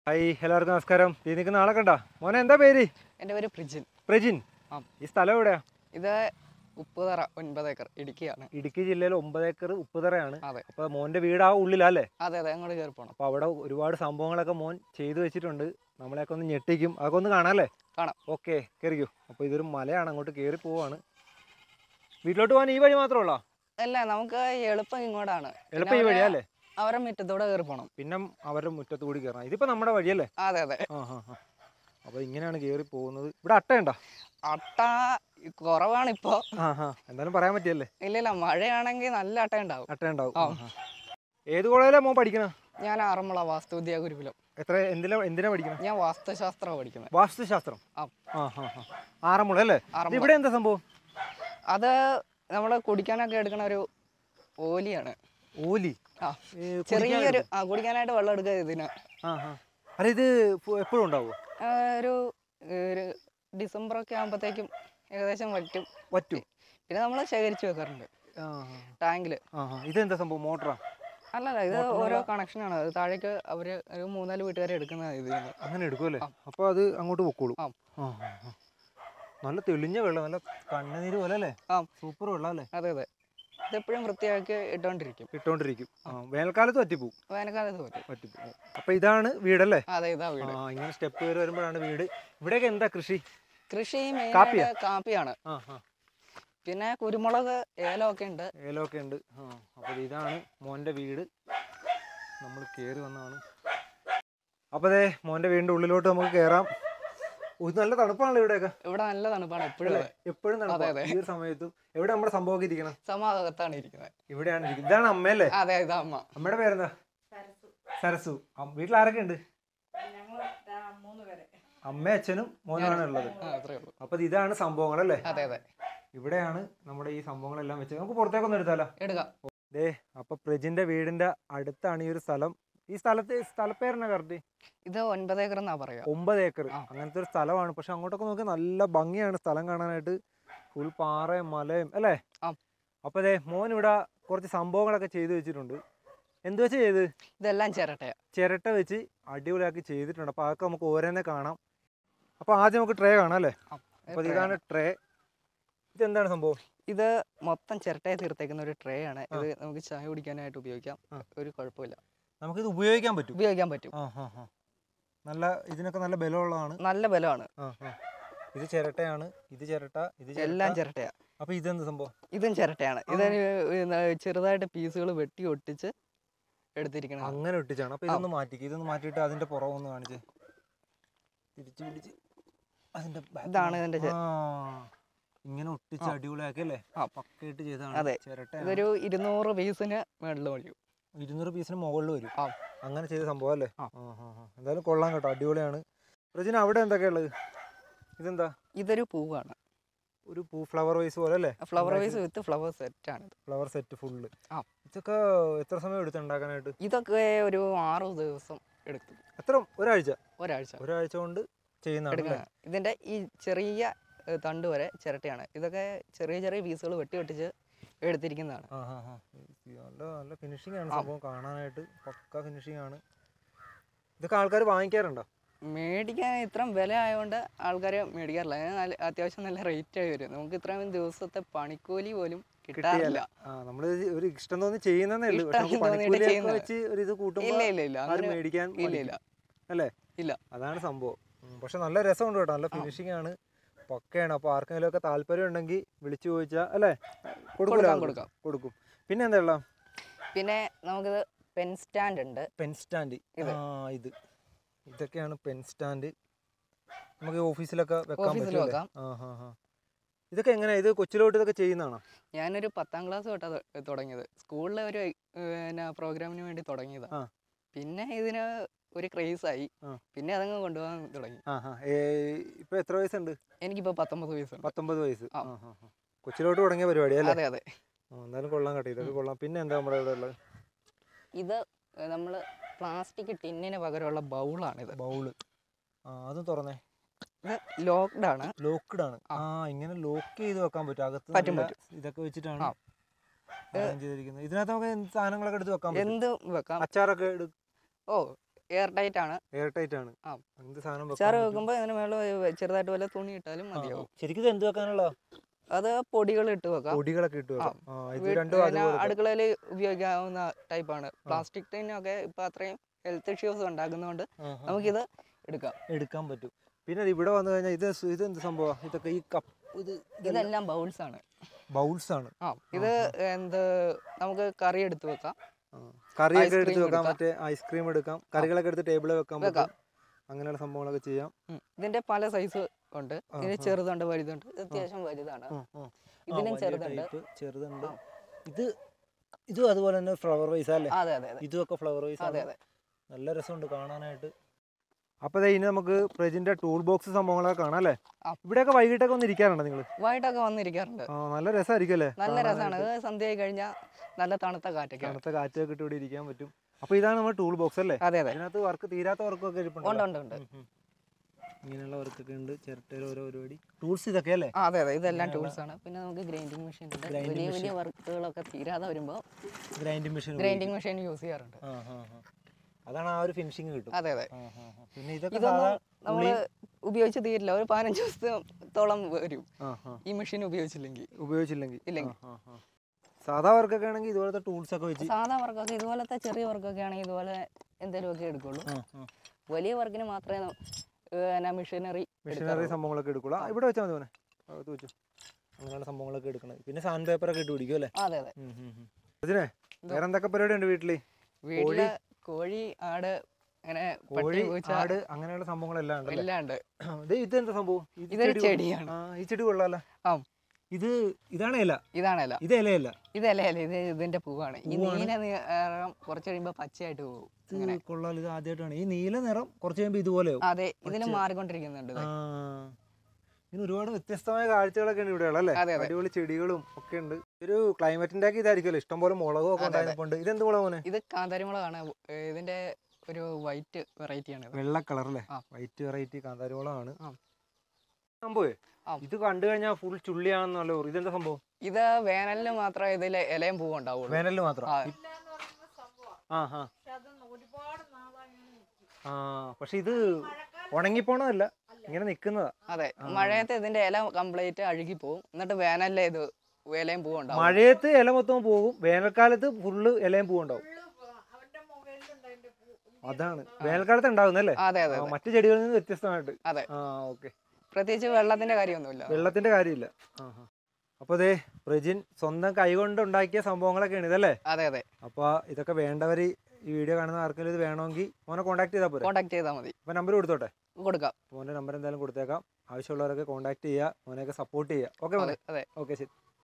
Hi എല്ലാവർക്കും നമസ്കാരം ഈ നിൽക്കുന്ന ആളെ കണ്ട മോനെ എന്താ പേര് എൻ്റെ പേര് പ്രിജിൻ പ്രജിൻ ആ. ഈ സ്ഥലം എവിടെയാ ഇത് ഉപ്പുതറ ഒൻപത് ഏക്കർ ഇടുക്കിയാണ് ഇടുക്കി ജില്ലയിൽ ഒമ്പത് ഏക്കർ ഉപ്പുതറയാണ് അതെ അപ്പൊ മോന്റെ വീട് ആ ഉള്ളിലല്ലേ അതെ അതെ അങ്ങോട്ട് കയറി പോകണം അപ്പൊ അവിടെ ഒരുപാട് സംഭവങ്ങളൊക്കെ മോൻ ചെയ്തു വെച്ചിട്ടുണ്ട് നമ്മളെയൊക്കെ ഒന്ന് ഞെട്ടിക്കും അതൊക്കെ ഒന്ന് കാണാല്ലേ കാണാം. ഓക്കെ കയറിക്കോ അപ്പൊ ഇതൊരു മലയാണ് അങ്ങോട്ട് കയറി പോവാണ് വീട്ടിലോട്ട് പോകാൻ ഈ വഴി മാത്രമേ ഉള്ളോ അല്ല നമുക്ക് എളുപ്പം ഇങ്ങോട്ടാണ് പിന്നെ എളുപ്പം ഈ അവരെ- വഴിയാ അല്ലേ അവരെ മുറ്റത്തൂടെ കയറി പോകണം പിന്നെ അവരുടെ മുറ്റത്ത് കൂടി കയറണം ഇതിപ്പോ നമ്മുടെ വഴിയല്ലേ അതെ അതെ ആ ഹാ ഹാ അപ്പൊ ഇങ്ങനെയാണ് കയറി പോകുന്നത് ഇവിടെ അട്ടയുണ്ടോ അട്ട കുറവാണ് ഇപ്പോ ആ ഹാ എന്തായാലും പറയാൻ പറ്റിയല്ലേ ഇല്ല ഇല്ല മഴയാണെങ്കിൽ നല്ല അട്ട ഉണ്ടാവും അട്ടയുണ്ടാവും ആ. ആ, ആ. ഏത് കോളേജിലാണ് മോൻ പഠിക്കണ ഞാൻ ആറന്മുള വാസ്തുവിദ്യാ ഗുരുകുലം എത്ര എന്തിനാ എന്തിനാ പഠിക്കണം ഞാൻ വാസ്തുശാസ്ത്രമാണ് പഠിക്കുന്നത് വാസ്തുശാസ്ത്രം ആ. ആ ഹാ ഹാ ആറന്മുള അല്ലേ ഇത് ആറന്മുള ഇവിടെ എന്താ സംഭവം അത് നമ്മൾ കുടിക്കാനൊക്കെ എടുക്കണ ഒരു ഓലിയാണ് ഓലി ആ ഈ ചെറിയൊരു ആ കുടിക്കാനായിട്ട് വെള്ളം എടുക്കുക ഇതിന് ആ ഹാ അല്ല ഇത് എപ്പോഴും ഉണ്ടാവുമോ ആ, ഒരു ഒരു ഡിസംബർ ഒക്കെ ആകുമ്പോഴത്തേക്കും ഏകദേശം വറ്റും പറ്റും പിന്നെ നമ്മൾ ശേഖരിച്ച് വെക്കാറുണ്ട് ആ ടാങ്കിൽ ആ ആ ഇതെന്താ സംഭവം മോട്ടറാ അല്ലല്ല ഇത് ഓരോ കണക്ഷനാണ് അത് താഴേക്ക് അവര് ഒരു മൂന്നാല് വീട്ടുകാരെ എടുക്കുന്നതാണ് ഇത് അങ്ങനെ എടുക്കുമല്ലേ ആ. അപ്പോൾ അത് അങ്ങോട്ട് പൊക്കോളും ആ. ആ ആ, ആ. നല്ല തെളിഞ്ഞ വെള്ളം നല്ല കണ്ണുനീര് പോലെ അല്ലേ ആ. സൂപ്പർ വെള്ളം അല്ലേ അതെ അതെ ഇതെപ്പോഴും വൃത്തിയാക്കി ഇട്ടുകൊണ്ടിരിക്കും ഇട്ടോണ്ടിരിക്കും ആ വേനൽക്കാലത്ത് പറ്റിപ്പോവും വേനൽക്കാലത്ത് പറ്റും പറ്റിപ്പോവും അപ്പൊ ഇതാണ് വീടല്ലേ അതെ ഇതാ വീട് ആ ഇങ്ങനെ സ്റ്റെപ്പ് കയറി വരുമ്പോഴാണ് വീട് ഇവിടെയൊക്കെ എന്താ കൃഷി കൃഷി കാപ്പിയാ? മെയിനായിട്ട് കാപ്പിയാണ് ആ ആ പിന്നെ കുരുമുളക് ഏലമൊക്കെ ഉണ്ട് ഏലമൊക്കെ ഉണ്ട് ആ അപ്പോൾ ഇതാണ് മോൻ്റെ വീട് നമ്മൾ കയറി വന്നതാണ് അപ്പോൾ അതെ മോൻ്റെ വീടിൻ്റെ ഉള്ളിലോട്ട് നമുക്ക് കയറാം ഓ, ഇത് നല്ല തണുപ്പാണല്ലോ ഇവിടെയൊക്കെ ഇവിടെ നല്ല തണുപ്പാണ് എപ്പോഴും അതെ എപ്പോഴും അതെ, തണുപ്പാണ് അതെ. ഈ ഒരു സമയത്തും എവിടെ നമ്മുടെ സംഭവമൊക്കെ ഇരിക്കണം സമാധാനത്താണ് ഇരിക്കുന്നത് ഇവിടെയാണ് ഇരിക്കുന്നത് ഇതാണ് അമ്മയല്ലേ അതെ ഇതാ അമ്മ അമ്മയുടെ പേരെന്താ സരസു അം- വീട്ടിൽ ആരൊക്കെ ഉണ്ട് അമ്മയും അച്ഛനും മോനാണ് ഉള്ളത് ആ അത്രേ ഉള്ളൂ അപ്പൊ ഇത് ഇതാണ് സംഭവങ്ങളല്ലേ അതെ അതെ ഇവിടെയാണ് നമ്മുടെ ഈ സംഭവങ്ങളെല്ലാം വെച്ചത് നമുക്ക് പുറത്തേക്കൊന്നും എടുത്താലോ എടുക്കാം ദേ അപ്പൊ പ്രജിന്റെ വീടിന്റെ അടുത്താണ് ഈ ഒരു സ്ഥലം ഈ സ്ഥലത്ത് സ്ഥലപ്പേരെന്നാ കറക്റ്റ് ഇത് ഒൻപത് ഏക്കർ എന്നാ പറയാ ഒമ്പത് ഏക്കർ ആ. അങ്ങനത്തെ ഒരു സ്ഥലമാണ് പക്ഷെ അങ്ങോട്ടൊക്കെ നോക്കി നല്ല ഭംഗിയാണ് സ്ഥലം കാണാനായിട്ട് ഫുൾ പാറയും മലയും അല്ലേ ആ. അപ്പൊ ദേ മോൻ ഇവിടെ കുറച്ച് സംഭവങ്ങളൊക്കെ ചെയ്തു വെച്ചിട്ടുണ്ട് എന്ത് വെച്ച് ചെയ്ത് ഇതെല്ലാം ചിരട്ടയാ ചിരട്ട വെച്ച് അടിപൊളിയാക്കി ചെയ്തിട്ടുണ്ട് അപ്പൊ അതൊക്കെ നമുക്ക് ഓരോന്നെ കാണാം അപ്പൊ ആദ്യം നമുക്ക് ട്രേ കാണാം അല്ലേ ആ, അപ്പൊ tray ഇതാണ് ആണ്. ട്രേ ഇതെന്താണ് സംഭവം ഇത് മൊത്തം ചിരട്ടയെ തീർത്തേക്കുന്ന ഒരു ട്രേ ആണ് ഇത് നമുക്ക് ചായ കുടിക്കാനായിട്ട് ഉപയോഗിക്കാം ആ. ഒരു കുഴപ്പമില്ല നമുക്കിത് ഉപയോഗിക്കാൻ പറ്റും ഉപയോഗിക്കാൻ പറ്റും ആ ആ ആ നല്ല ഇതിനൊക്കെ നല്ല ബലമുള്ളതാണ് നല്ല ബലമാണ് ആ ആ ഇത് ചിരട്ടയാണ് ഇത് ചിരട്ട ഇത് എല്ലാം ചിരട്ട ചിരട്ടയാ അപ്പൊ ഇതെന്ത് സംഭവം ഇതും ചിരട്ടയാണ് ഇതൊരു ഏർ, ചെറുതായിട്ട് പീസുകൾ വെട്ടി ഒട്ടിച്ച് എടുത്തിരിക്കണം അങ്ങനെ ഒട്ടിച്ചാണ് അപ്പൊ ഇതൊന്ന് മാറ്റിക്ക് ഇതൊന്ന് മാറ്റിയിട്ട് അതിന്റെ പുറമൊന്ന് കാണിച്ച് തിരിച്ചു പിടിച്ച് അതിന്റെ back ഇതാണ് ല് ഇതിന്റെ ചെ- ആ ഇങ്ങനെ ഒട്ടിച്ച് ആ. അടിപൊളിയാക്കി അല്ലേ ആ. പക്കയിട്ട് ചെയ്താണ് അതെ. ചിരട്ട ഇതൊരു ഇരുന്നൂറ് പീസിന് മേളിൽ വഴിയും ഇരുന്നൂറ് പീസിന് മുകളിൽ വരും ആ. അങ്ങനെ ചെയ്ത സംഭവം അല്ലേ ആ. ആ, ആ, ആ. എന്തായാലും കൊള്ളാം കേട്ടോ അടിപൊളിയാണ് പ്രജിന അവിടെ എന്തൊക്കെയാ ഉള്ളത് ഇതെന്താ ഇതൊരു പൂവാണ് ഒരു പൂ ഫ്ലവർ വൈസ് പോലെ അല്ലേ flower vase with flower set ആണ് ഇത് ഫ്ലവർ സെറ്റ് ഫുള്ള് ആ. ഇതൊക്കെ എത്ര സമയം എടുത്ത് ഉണ്ടാക്കാനായിട്ട് ഇതൊക്കെ ഒരു ആറ് ദിവസം എടുക്കും എത്ര ഒരാഴ്ച ഒരാഴ്ച ഒരാഴ്ച കൊണ്ട് ചെയ്യുന്നതാണ് അല്ലേ? എടുക്കണം ഇതിന്റെ ഈ ചെറിയ ഏർ, തണ്ട് വരെ ചിരട്ടയാണ് ഇതൊക്കെ ചെറിയ ചെറിയ പീസുകൾ വെട്ടി ഒട്ടിച്ച് എടുത്തിരിക്കുന്നതാണ് ആ ആ ആ ഈ നല്ല നല്ല ഫിനിഷിംഗ് ആണ് ആ. സംഭവം കാണാനായിട്ട് പക്ക ഫിനിഷിംഗ് ആണ് ഇതൊക്കെ ആൾക്കാർ വാങ്ങിക്കാറുണ്ടോ മേടിക്കാൻ ഇത്രയും വില ആയതുകൊണ്ട് ആൾക്കാർ മേടിക്കാറില്ല അതിന് നല്ല അത്യാവശ്യം നല്ല റേറ്റ് ആയി വരും നമുക്ക് ഇത്രയും ദിവസത്തെ പണിക്കൂലി പോലും കിട്ടാറില്ല ആ നമ്മൾ ഒരു ഇഷ്ടം തോന്നി ചെയ്യുന്നതേ ഉള്ളൂ പക്ഷെ നമുക്ക് ഇഷ്ടം തോന്നിയിട്ട് പണിക്കൂലിയൊക്കെ ചെയ്യുന്നത്. വെച്ച് ഒരു ഇത് ഇല്ല കൂട്ടുമ്പോൾ ഇല്ല ഇല്ല ആരും അങ്ങനെ മേടിക്കാൻ ഇല്ല മടിക്കും. ഇല്ല അല്ലേ ഇല്ല. അതാണ് സംഭവം ഉം, പക്ഷെ നല്ല രസമുണ്ട് കേട്ടോ നല്ല ഫിനിഷിംഗ് ആണ് പക്കയാണ് അപ്പോൾ ആർക്കെങ്കിലും ഒക്കെ താല്പര്യം ഉണ്ടെങ്കിൽ വിളിച്ചു ചോദിച്ചാൽ അല്ലേ കൊടുക്കൂല കൊടുക്കാം അവർക്ക്? കൊടുക്കാം കൊടുക്കും പിന്നെ എന്താ ഉള്ള പിന്നെ നമുക്കിത് പെൻ സ്റ്റാൻഡ് ഉണ്ട് പെൻ സ്റ്റാൻഡ് ഇത്. ആ ഇത് ഇതൊക്കെയാണ് പെൻ സ്റ്റാൻഡ് നമുക്ക് ഓഫീസിലൊക്കെ വെക്കാൻ ഓഫീസിൽ പറ്റും അല്ലേ? വെക്കാം. ആ ഹാ ഹാ ഇതൊക്കെ എങ്ങനെയാ ഇത് കൊച്ചിലോട്ട് ഇതൊക്കെ ചെയ്യുന്നതാണോ ഞാനൊരു പത്താം ക്ലാസ് തൊട്ടാ തൊ- തുടങ്ങിയത് സ്കൂളിലെ ഒരു പിന്നെ പ്രോഗ്രാമിന് വേണ്ടി തുടങ്ങിയതാ ആ. പിന്നെ ഇതിന് ഒരു ക്രേസ് ആയി ആ. പിന്നെ അതങ്ങ് കൊണ്ടുപോകാൻ തുടങ്ങി ആ ഹാ ഇപ്പൊ എത്ര വയസ്സുണ്ട് എനിക്കിപ്പോ പത്തൊമ്പത് വയസ്സുണ്ട് പത്തൊമ്പത് വയസ്സ് ആ. ആ ഹാ ഹാ കൊച്ചിലോട്ട് തുടങ്ങിയ പരിപാടി അല്ലേ അതെ അതെ ആ, എന്തായാലും കൊള്ളാം കേട്ടോ ഇതൊക്കെ കൊള്ളാം പിന്നെ എന്താ നമ്മുടെ ഇവിടെ ഉള്ളത് ഇത് നമ്മൾ പ്ലാസ്റ്റിക് ടിന്നിന് പകരമുള്ള ബൗളാണിത് ബൗള് ആ അതും തുറന്നേ ഇത് ലോക്ക്ഡ് ആണ് ലോക്ക്ഡ് ആണ് ആ. ആ ഇങ്ങനെ ലോക്ക് ചെയ്ത് വെക്കാൻ പറ്റും അകത്ത് പറ്റും, നല്ല ഇതൊക്കെ വെച്ചിട്ടാണ് ആ. arrange ചെയ്തിരിക്കുന്നത് ഇതിനകത്ത് നമുക്ക് എന്ത് സാധനങ്ങളൊക്കെ എടുത്ത് വെക്കാൻ പറ്റും എന്ത് വെക്കാം അച്ചാറൊക്കെ എടു ഓ എയർ ടൈറ്റ് ആണ് എയർ ടൈറ്റ് ആണ് ആ. എന്ത് സാധനം വെക്കാൻ അച്ചാറ് പറ്റും? വെക്കുമ്പോൾ ഇതിന് മേളിൽ ചെറുതായിട്ട് വല്ല തുണി ഇട്ടാലും ആ, മതിയാവും ശരിക്കും ഇത് എന്ത് വെക്കാനുള്ള അത് പൊടികൾ ഇട്ട് വെക്കാം പൊടികളൊക്കെ ഇട്ട് വെക്കാം ആ, ഇത് വീട്ട് രണ്ടും പിന്നെ അതുപോലെ അടുക്കളയിൽ ഉപയോഗിക്കാവുന്ന ടൈപ്പാണ് പ്ലാസ്റ്റിക് ടൈനൊക്കെ ഇപ്പൊ അത്രയും ഹെൽത്ത് ഇഷ്യൂസ് ഉണ്ടാക്കുന്നതുകൊണ്ട് ആ, ആ. നമുക്കിത് എടുക്കാം എടുക്കാൻ പറ്റും പിന്നെ ഇത് ഇവിടെ വന്നു കഴിഞ്ഞാൽ ഇത് സ് ഇത് എന്ത് സംഭവം ഇതൊക്കെ ഈ കപ്പ് ഇത് ഇതെല്ലാം ബൗൾസ് ആണ് ബൗൾസ് ആണ് ആ ഇത് എന്ത് നമുക്ക് കറി എടുത്ത് വെക്കാം കറിയൊക്കെ Ice എടുത്ത് cream വെക്കാം എടുക്കാം. മറ്റേ ഐസ്ക്രീം എടുക്കാം കറികളൊക്കെ എടുത്ത് ടേബിളിൽ വെക്കാൻ പറ്റും വെക്കാം. അങ്ങനെയുള്ള സംഭവങ്ങളൊക്കെ ചെയ്യാം ഉം. ഇതിന്റെ പല സൈസ് ഉണ്ട് ഇതിന് ആ. ചെറുതുണ്ട് വലുതുണ്ട് ഇത് അത്യാവശ്യം വലുതാണ് ഉം, ഉം. ആ, ഇതിലും വലിയ ചെറുതുണ്ട് type ചെറുതുണ്ട് ഇത് ഇതും അതുപോലെ തന്നെ ഫ്ലവർ വൈസ് അല്ലേ അതെ അതെ അതെ ഇതും ഒക്കെ ഫ്ലവർ വൈസ് അതെ അതെ നല്ല രസമുണ്ട് കാണാനായിട്ട് അപ്പൊ ദേ ഇനി നമുക്ക് പ്രജിന്റെ ടൂൾ ബോക്സ് സംഭവങ്ങളൊക്കെ കാണാം അല്ലേ ആ. ഇവിടെയൊക്കെ വൈകിട്ടൊക്കെ ഒന്ന് ഇരിക്കാറുണ്ടോ നിങ്ങൾ വൈകിട്ടൊക്കെ വന്നിരിക്കാറുണ്ട് ആ നല്ല രസമായിരിക്കും അല്ലേ നല്ല രസമാണ് ഇത് സന്ധ്യയായി കഴിഞ്ഞാൽ നല്ല തണുത്ത കാറ്റൊക്കെയാണ് തണുത്ത കാറ്റൊക്കെ ഇട്ട് ഇവിടെ ഇരിക്കാൻ പറ്റും അപ്പൊ ഇതാണ് നമ്മുടെ ടൂൾ ബോക്സ് അല്ലേ അതെ അതെ അതിനകത്ത് വർക്ക് തീരാത്ത വർക്കൊക്കെ ഉണ്ട് ഇരിപ്പുണ്ടല്ലോ ഉണ്ട് ഉണ്ട് ഉം, ഉം. ഇങ്ങനെയുള്ള വർക്കൊക്കെ ഉണ്ട് ചിരട്ടയിൽ ഓരോ പരിപാടി ടൂൾസ് ഇതൊക്കെ അല്ലേ ആ അതെ അതെ ഇതെല്ലാം ടൂൾസ് ആണ് പിന്നെ നമുക്ക് ഗ്രൈൻഡിങ് മെഷീൻ ഉണ്ട് Grinding വലിയ വലിയ വർക്കുകളൊക്കെ തീരാതെ വരുമ്പോൾ grinding machine grinding machine use ചെയ്യാറുണ്ട് അതാണ് ആ ഒരു ഫിനിഷിങ് കിട്ടും അതെ അതെ ആ, ആ, ആ. പിന്നെ ഇതൊക്കെ ഇതൊന്നും സാധാ നമ്മൾ ഉപയോഗിച്ച് തീരില്ല ഒരു പതിനഞ്ച് ദിവസത്തോളം വരും ആ, ആ. ഈ മെഷീൻ ഉപയോഗിച്ചില്ലെങ്കിൽ ഉപയോഗിച്ചില്ലെങ്കിൽ ഇല്ലെങ്കിൽ. ആ, ആ, ആ. സാധാ വർക്കൊക്കെ ആണെങ്കിൽ ഇതുപോലത്തെ ടൂൾസ് ഒക്കെ വെച്ച് സാധാ വർക്കൊക്കെ ഇതുപോലത്തെ ചെറിയ വർക്കൊക്കെ ആണെങ്കിൽ ഇതുപോലെ എന്തെങ്കിലുമൊക്കെ എടുക്കുള്ളൂ ആ, ആ. വലിയ വർക്കിന് മാത്രമേ മെഷീനറി മെഷീനറി സംഭവങ്ങളൊക്കെ എടുക്കുള്ളൂ ആ, ഇവിടെ വെച്ചാൽ മതി മോനെ അകത്ത് വെച്ചു അങ്ങനെയുള്ള സംഭവങ്ങളൊക്കെ എടുക്കണം പിന്നെ സാൻഡ് പേപ്പറൊക്കെ ഇട്ട് പിടിക്കും അല്ലേ അതെ അതെ അതിനെ വേറെ എന്തൊക്കെ പരിപാടി ഉണ്ട് വീട്ടില് വീട്ടില് കോഴി ആട് അങ്ങനെ പട്ടി കോഴി പൂച്ച ആട് അങ്ങനെയുള്ള സംഭവങ്ങളെല്ലാം ഉണ്ടല്ലേ എല്ലാം ഉണ്ട് ദേ ഇത് എന്താ സംഭവം ഇത് ഇതൊരു ചെടി കൊള്ളാം. ചെടിയാണ് ആ ഈ ചെടി കൊള്ളാലോ ആ ഇത് ഇതാണ് ഇല ഇതാണല്ല ഇത് ഇലയല്ല ഇതല്ല ഇത് ഇതിന്റെ പൂവാണ് ഈ നീല നിറം കുറച്ച് കഴിയുമ്പോ പച്ചയായിട്ട് പോകും ഇത് കൊള്ളാലോ ഇത് ആദ്യമായിട്ടാണ് ഈ നീല നിറം കുറച്ച് കഴിയുമ്പോൾ ഇതുപോലെ ആവും അതെ ഇതിന് മാറിക്കൊണ്ടിരിക്കുന്നുണ്ട് ഇത്. ആ ഇങ്ങനെ ഒരുപാട് വ്യത്യസ്തമായ കാഴ്ചകളൊക്കെ ഉണ്ട് ഇവിടെയുള്ള അല്ലേ അതെ, അതെ. അടിപൊളി ചെടികളും ഒക്കെ ഉണ്ട് ഒരു ക്ലൈമറ്റിന്റെ ഒക്കെ ഇതായിരിക്കുമല്ലോ ഇഷ്ടംപോലെ മുളകും ഒക്കെ അതെ, അതെ. ഉണ്ടായിരുന്നുണ്ട് ഇതെന്ത് മുളക് മോനെ ഇത് കാന്താരിമുളകാണ് ഏ, ഇതിന്റെ ഒരു വൈറ്റ് വെറൈറ്റി ആണ് ഇത്. വെള്ള കളർ അല്ലേ ആ. വൈറ്റ് വെറൈറ്റി കാന്താരിമുളകാണ് ആ. സംഭവേ ആ. ഇത് കണ്ടു കഴിഞ്ഞാൽ ഫുൾ ചുള്ളിയാണെന്നല്ലോ ഇതെന്താ സംഭവം ഇത് വേനലിന് മാത്രമേ ഇതിൽ ഇലയും പൂവും ഉണ്ടാവുള്ളൂ വേനലിൽ മാത്രം ആ. ഇ- ആ ആ ആ പക്ഷെ ഇത് ഉണങ്ങിപ്പോണതല്ല ഇങ്ങനെ നിക്കുന്നതാ അതെ മഴയത്ത് ഇതിന്റെ ഇല കംപ്ലീറ്റ് അഴുകി പോകും എന്നിട്ട് വേനലിലെ ഇത് ഇലയും പൂവും ഉണ്ടാവും മഴയത്ത് ഇല മൊത്തം പോകും വേനൽക്കാലത്ത് ഫുള്ള് ഇലയും പൂവുണ്ടാവും അതാണ് വേനൽക്കാലത്ത് ഉണ്ടാവുന്നല്ലേ അതെ അതെ ആ, അതെ മറ്റു ചെടികളിൽ നിന്ന് വ്യത്യസ്തമായിട്ട് അതെ ആ ഓക്കെ പ്രത്യേകിച്ച് വെള്ളത്തിന്റെ കാര്യമൊന്നുമില്ല വെള്ളത്തിന്റെ കാര്യമില്ല അപ്പോൾ അതെ പ്രജിൻ സ്വന്തം കൈകൊണ്ട് ഉണ്ടാക്കിയ സംഭവങ്ങളൊക്കെയാണ് ഇതല്ലേ അതെ അതെ അപ്പോൾ ഇതൊക്കെ വേണ്ടവർ ഈ വീഡിയോ കാണുന്ന ആർക്കെങ്കിലും ഇത് വേണമെങ്കിൽ മോനെ കോൺടാക്ട് ചെയ്താൽ പോരെ കോണ്ടാക്ട് ചെയ്താൽ മതി അപ്പോൾ നമ്പർ കൊടുത്തോട്ടെ കൊടുക്കാം മോൻ്റെ നമ്പർ എന്തായാലും കൊടുത്തേക്കാം ആവശ്യമുള്ളവരൊക്കെ കോൺടാക്ട് ചെയ്യുക മോനെയൊക്കെ സപ്പോർട്ട് ചെയ്യുക ഓക്കെ മോനെ അതെ അതെ ഓക്കെ ശരി